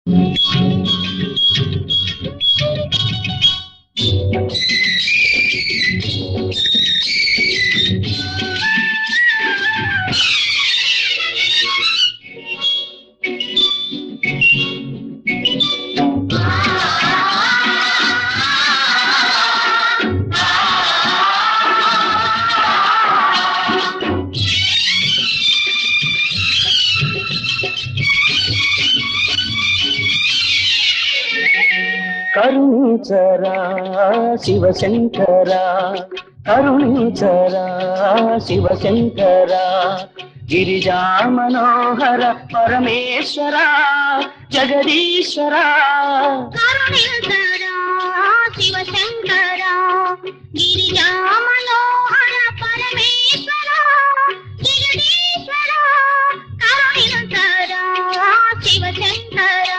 కరుణించరా శివశంకరా కరుణించరా శివశంకరా గిరిజా మనోహర పరమేశ్వర జగదీశ్వరా కరుణించరా శివశంకరా గిరిజా మనోహర పరమేశ్వర జగదీశ్వర కరుణించరా శివశంకరా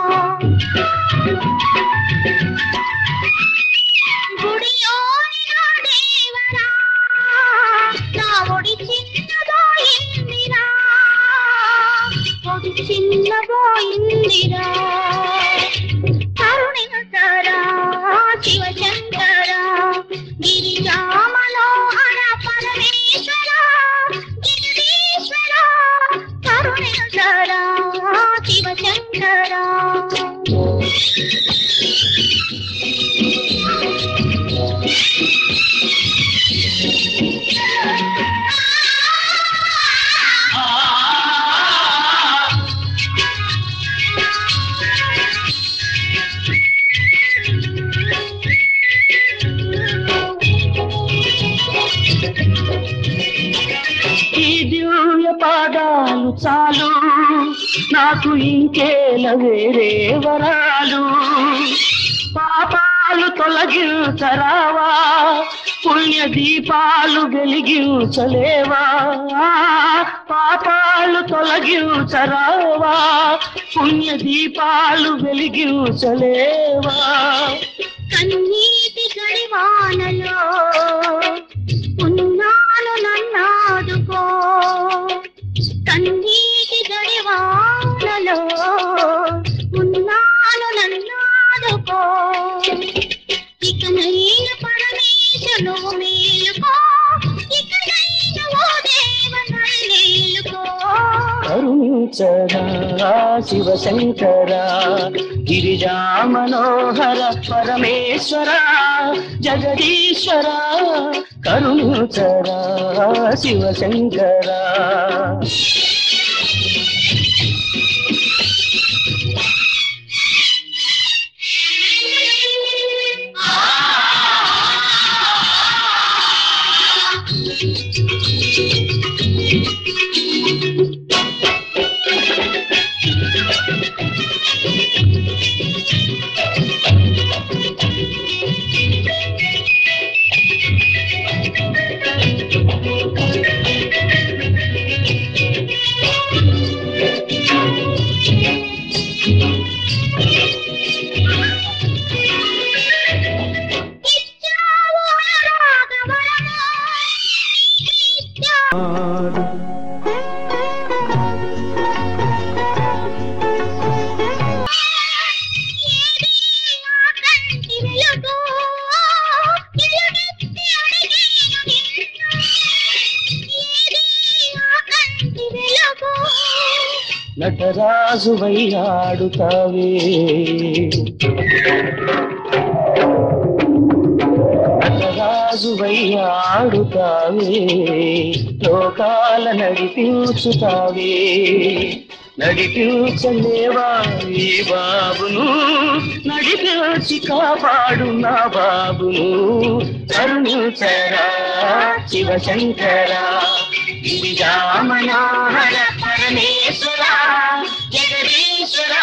గుడియోని నా దేవరా నా ఒడి చిన్నదోయిందిరా ఒడి చిన్నదోయిందిరా కరుణించరా శివశంకరా గిరిజా మనోహర పరమేశ్వర జగదీశ్వర కరుణించరా శివశంకరా ఈ దివ్య పాదాలు చాలు నాకు ఇంకేల వేరే వరాలు పాపాలు తొలగించరావా పుణ్య దీపాలు వెలిగించలేవా పాపాలు తొలగించరావా పుణ్య దీపాలు వెలిగించలేవా కన్నీటి గడివానలో ఉన్నాను నన్నాదుకో కన్నీటి గడివానలో ఉన్నాను నన్నాదుకో ఇకనైన పరమేశను మేలుకో ఇకనైన ఓ దేవ నన్నేలుకో కరుణించరా శివశంకరా గిరిజా మనోహర పరమేశ్వర జగదీశ్వర కరుణించరా శివశంకరా ఇచ్చావు అనురాగవరము, ఇచ్చావు ఏది నా కంటి వెలుగు, ఎలుగెత్తి అడిగేను నిన్ను. ఏది నా కంటి వెలుగు, నటరాజు ఆడుతావే నటరాజు ఆడుతావే లోకాల నడిపించుతావే నడిపించలేవా ఈ బాబును నడిపించి కాపాడు నా బాబును కరుణించరా శివశంకరా గిరిజా మనోహర పరమేశ్వర జగదీశ్వర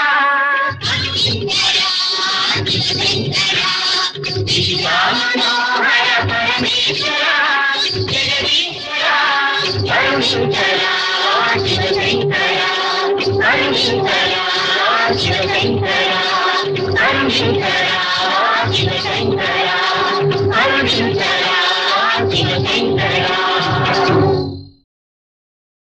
గిరిజా మనోహర పరమేశ్వర జగదీశ్వర కరుణించరా శివశంకర కరుణించరా శివశంకర కరుణించరా శివశంకర కరుణించరా శివశంకర